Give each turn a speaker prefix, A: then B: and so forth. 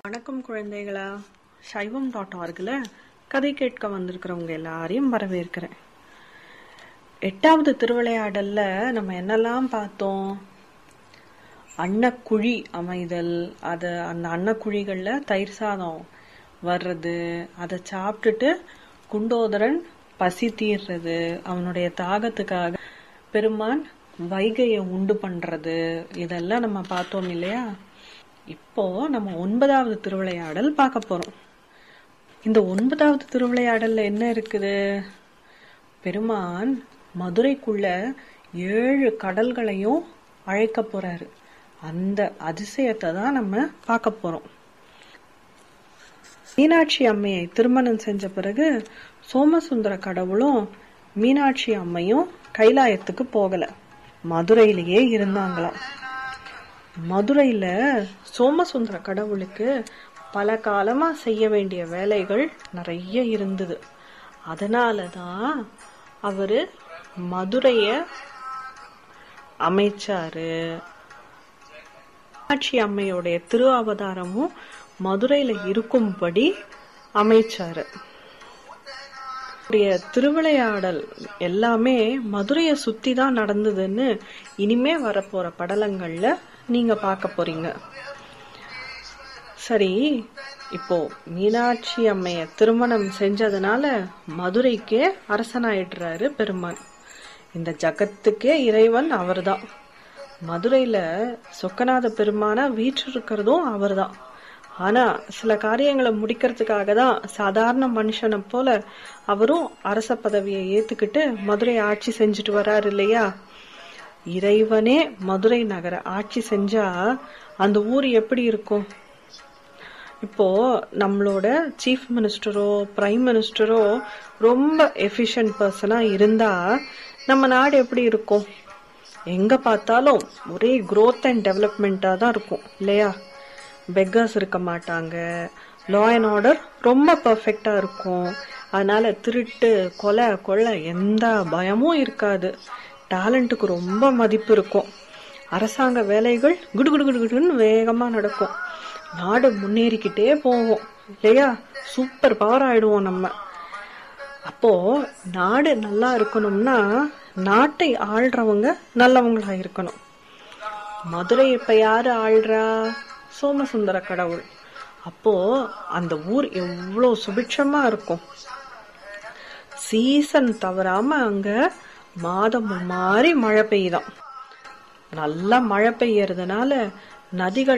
A: வணக்கம் குழந்தைகளா சைவம் டாட் ஆர்கில் கதை கேட்க வந்திருக்கிறவங்க எல்லாரையும் வரவேற்கிறேன் எட்டாவது திருவிளையாடல்ல நம்ம என்னெல்லாம் பார்த்தோம் அன்னக்குழி அமைதல் அது அந்த அன்னக்குழிகள்ல தயிர் சாதம் வர்றது அதை சாப்பிட்டுட்டு குண்டோதரன் பசி தீர்றது அவனுடைய தாகத்துக்காக பெருமான் வைகையை உண்டு பண்றது இதெல்லாம் நம்ம பார்த்தோம் இல்லையா இப்போ நம்ம ஒன்பதாவது திருவிளையாடல் பார்க்க போறோம் இந்த ஒன்பதாவது திருவிளையாடல்ல என்ன இருக்குது பெருமான் மதுரைக்குள்ள ஏழு கடல்களையும் அழைக்க போறாரு அந்த அதிசயத்தை தான் நம்ம பார்க்க போறோம் மீனாட்சி அம்மையை திருமணம் செஞ்ச பிறகு சோமசுந்தர கடவுளும் மீனாட்சி அம்மையும் கைலாயத்துக்கு போகல மதுரையிலேயே இருந்தாங்களாம் மதுரையில சோமசுந்தர கடவுளுக்கு பல காலமா செய்ய வேண்டிய வேலைகள் நிறைய இருந்தது அதனாலதான் அவரு மதுரைய அமைச்சாரு மீனாட்சி அம்மையுடைய திரு அவதாரமும் மதுரையில இருக்கும்படி அமைச்சாரு அவருடைய திருவிளையாடல் எல்லாமே மதுரையை சுத்தி தான் நடந்ததுன்னு இனிமே வரப்போற படலங்கள்ல நீங்க பார்க்க போறீங்க சரி இப்போ மீனாட்சி அம்மைய திருமணம் செஞ்சதுனால மதுரைக்கே அரசனாயிடுறாரு பெருமான் இந்த ஜகத்துக்கே இறைவன் அவர்தான் மதுரையில சொக்கநாத பெருமானா வீற்றிருக்கிறதும் அவர்தான் ஆனா சில காரியங்களை முடிக்கிறதுக்காக தான் சாதாரண மனுஷனை போல அவரும் அரச பதவியை ஏத்துக்கிட்டு மதுரை ஆட்சி செஞ்சுட்டு வராரு இல்லையா இறைவனே மதுரை நகர ஆட்சி செஞ்சா அந்த ஊர் எப்படி இருக்கும் இப்போ நம்மளோட சீஃப் மினிஸ்டரோ பிரைம் மினிஸ்டரோ ரொம்ப எஃபிஷியன்ட் பர்சனா இருந்தா நம்ம நாடு எப்படி இருக்கும் எங்க பார்த்தாலும் ஒரே growth அண்ட் டெவலப்மெண்டா தான் இருக்கும் இல்லையா பெக்கர்ஸ் இருக்க மாட்டாங்க லா அண்ட் ஆர்டர் ரொம்ப பர்ஃபெக்டா இருக்கும் அதனால திருட்டு கொலை கொள்ளை எந்த பயமும் இருக்காது டேலண்ட்டுக்கு ரொம்ப மதிப்பு இருக்கும் அரசாங்க வேலைகள் குடு குடு குடு குடுன்னு வேகமா நடக்கும் நாடு முன்னேறிக்கிட்டே போவோம் இல்லையா சூப்பர் பவர் ஆயிடுவோம் நம்ம அப்போ நாடு நல்லா இருக்கணும்னா நாட்டை ஆள்றவங்க நல்லவங்களா இருக்கணும் மதுரை இப்ப யாரு ஆள்றா சோமசுந்தர கடவுள் அப்போ அந்த ஊர் எவ்வளவு சுபிட்சமா இருக்கும் சீசன் தவறாம அங்க மாதம் மாறி மழை பெய்யுதாம் நல்லா மழை பெய்யறதுனால நதிகள்